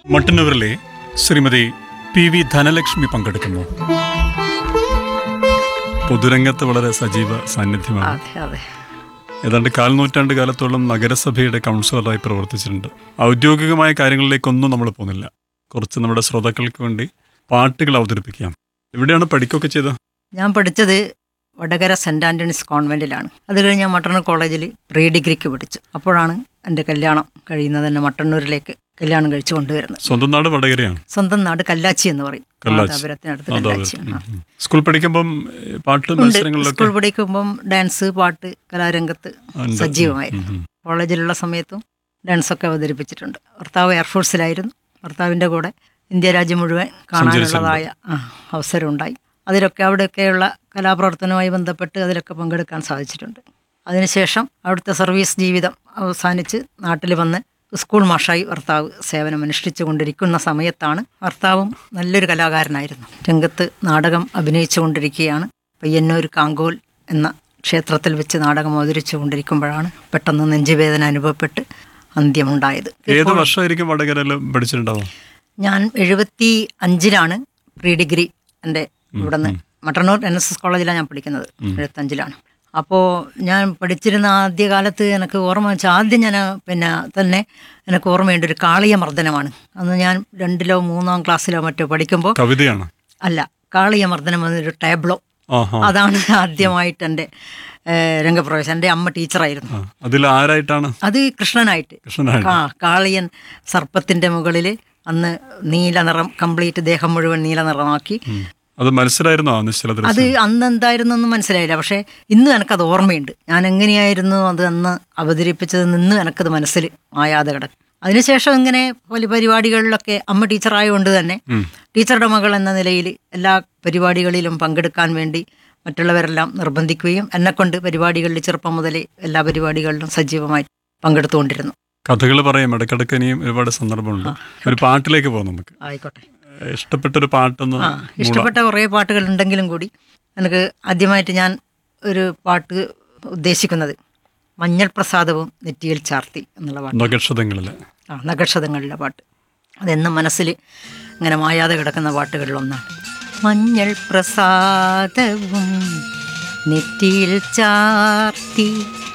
മട്ടന്നൂരിലെ Shrimati P V Dhanlaxmi പങ്കെടുക്കുന്നു പൊതുരംഗത്ത് വളരെ സജീവ സാന്നിധ്യമാണ് അതെ അതെ ഏതാണ്ട് കാൽനൂറ്റാണ്ട് കാലത്തോളം നഗരസഭയുടെ കൗൺസിലറായി പ്രവർത്തിച്ചിട്ടുണ്ട് ഔദ്യോഗികമായ കാര്യങ്ങളിലേക്കൊന്നും നമ്മൾ പോകുന്നില്ല കുറച്ച് നമ്മുടെ ശ്രോതാക്കൾക്ക് വേണ്ടി പാട്ടുകൾ അവതരിപ്പിക്കാം എവിടെയാണ് പഠിക്കുകയൊക്കെ ചെയ്തത് ഞാൻ പഠിച്ചത് വടകര സെൻറ് ആൻ്റണീസ് കോൺവെൻറ്റിലാണ് അത് കഴിഞ്ഞ് ഞാൻ മട്ടന്നൂർ കോളേജിൽ പ്രീ ഡിഗ്രിക്ക് പഠിച്ചു അപ്പോഴാണ് എൻ്റെ കല്യാണം കഴിയുന്നത് തന്നെ മട്ടന്നൂരിലേക്ക് കല്യാണം കഴിച്ചു കൊണ്ടുവരുന്നത് സ്വന്തം നാട് വടകരയാണ് സ്വന്തം നാട് കല്ലാച്ചി എന്ന് പറയും കല്ലാച്ചി. മാതാപുരത്തിനടുത്ത് അതെ, അതെ. കല്ലാച്ചിയാണ് ഉം, ഉം. സ്കൂൾ പഠിക്കുമ്പം ഏ, പാട്ട് ഉണ്ട് മത്സരങ്ങളിലൊക്കെ സ്കൂൾ പഠിക്കുമ്പം ഡാൻസ് പാട്ട് കലാരംഗത്ത് ഉണ്ട്. സജീവമായിരുന്നു ഉം, ഉം. കോളേജിലുള്ള സമയത്തും ഡാൻസൊക്കെ അവതരിപ്പിച്ചിട്ടുണ്ട് ഭർത്താവ് എയർഫോഴ്സിലായിരുന്നു ഭർത്താവിൻ്റെ കൂടെ ഇന്ത്യ രാജ്യം മുഴുവൻ കാണാനുള്ളതായ ആ, അവസരമുണ്ടായി അതിലൊക്കെ അവിടെയൊക്കെയുള്ള കലാപ്രവർത്തനവുമായി ബന്ധപ്പെട്ട് അതിലൊക്കെ പങ്കെടുക്കാൻ സാധിച്ചിട്ടുണ്ട് അതിനുശേഷം അവിടുത്തെ സർവീസ് ജീവിതം അവസാനിച്ച് നാട്ടിൽ വന്ന് സ്കൂൾ മാഷായി ഭർത്താവ് സേവനം അനുഷ്ഠിച്ചു കൊണ്ടിരിക്കുന്ന സമയത്താണ് ഭർത്താവും നല്ലൊരു കലാകാരനായിരുന്നു രംഗത്ത് നാടകം അഭിനയിച്ചു കൊണ്ടിരിക്കുകയാണ് പയ്യന്നൂർ കാങ്കോൽ എന്ന ക്ഷേത്രത്തിൽ വെച്ച് നാടകം അവതരിച്ചു കൊണ്ടിരിക്കുമ്പോഴാണ് പെട്ടെന്ന് നെഞ്ചുവേദന അനുഭവപ്പെട്ട് അന്ത്യമുണ്ടായത് ഏത് വർഷമായിരിക്കും വടകരയിൽ പഠിച്ചിട്ടുണ്ടാവും ഞാൻ എഴുപത്തി അഞ്ചിലാണ് പ്രീ ഡിഗ്രി എൻ്റെ ഇവിടുന്ന് മട്ടന്നൂർ എൻ എസ് എസ് കോളേജിലാണ് ഞാൻ പഠിക്കുന്നത് എഴുപത്തഞ്ചിലാണ് അപ്പോൾ ഞാൻ പഠിച്ചിരുന്ന ആദ്യകാലത്ത് എനിക്ക് ഓർമ്മ വെച്ചാൽ ആദ്യം ഞാൻ പിന്നെ തന്നെ എനിക്ക് ഓർമ്മയുണ്ട് ഒരു കാളിയ മർദ്ദനമാണ് അന്ന് ഞാൻ രണ്ടിലോ മൂന്നാം ക്ലാസ്സിലോ മറ്റോ പഠിക്കുമ്പോൾ കവിതയാണ് അല്ല കാളിയ മർദ്ദനം എന്നൊരു ടേബ്ലോ ആഹാ അതാണ് ആദ്യമായിട്ട് എൻ്റെ ഏഹ്, രംഗപ്രവേശം എൻ്റെ അമ്മ ടീച്ചറായിരുന്നു ആ. അതിൽ ആരായിട്ടാണ് അത് കൃഷ്ണനായിട്ട് കൃഷ്ണനായിട്ട് കാ കാളിയൻ സർപ്പത്തിന്റെ മുകളിൽ അന്ന് നീല നിറം കംപ്ലീറ്റ് ദേഹം മുഴുവൻ നീല നിറമാക്കി ഉം. അത് മനസ്സിലായിരുന്നോ ആ നിശ്ചല അത് ദിവസം അന്ന് എന്തായിരുന്നൊന്നും മനസ്സിലായില്ല പക്ഷേ ഇന്നും എനിക്കത് ഓർമ്മയുണ്ട് ഞാൻ എങ്ങനെയായിരുന്നു അത് അന്ന് അവതരിപ്പിച്ചത് ഇന്നും എനിക്കത് മനസ്സിൽ മായാതെ കിടക്കും അതിനുശേഷം ഇങ്ങനെ പല പരിപാടികളിലൊക്കെ അമ്മ ടീച്ചറായതുകൊണ്ട് തന്നെ ഉം. ടീച്ചറുടെ മകൾ എന്ന നിലയിൽ എല്ലാ പരിപാടികളിലും പങ്കെടുക്കാൻ വേണ്ടി മറ്റുള്ളവരെല്ലാം നിർബന്ധിക്കുകയും എന്നെക്കൊണ്ട് പരിപാടികളിൽ ചെറുപ്പം മുതലേ എല്ലാ പരിപാടികളിലും സജീവമായി പങ്കെടുത്തുകൊണ്ടിരുന്നു കഥകൾ പറയാം ഇടയ്ക്കിടയ്ക്ക് ഇനിയും ഒരുപാട് സന്ദർഭമുണ്ട് ഒരു പാട്ടിലേക്ക് പോകാം നമുക്ക് ആയിക്കോട്ടെ ഇഷ്ടപ്പെട്ടൊരു പാട്ടൊന്ന് ആ ഇഷ്ടപ്പെട്ട കുറേ പാട്ടുകൾ ഉണ്ടെങ്കിലും കൂടി എനിക്ക് ആദ്യമായിട്ട് ഞാൻ ഒരു പാട്ട് ഉദ്ദേശിക്കുന്നത് മഞ്ഞൾ പ്രസാദവും നെറ്റിയിൽ ചാർത്തി എന്നുള്ള പാട്ട് നഗക്ഷതങ്ങളില് ആ നഗക്ഷതങ്ങളിലെ പാട്ട് അതെന്നും മനസ്സിൽ ഇങ്ങനെ മായാതെ കിടക്കുന്ന പാട്ടുകളിലൊന്നാണ് മഞ്ഞൾ പ്രസാദവും നെറ്റിയിൽ ചാർത്തി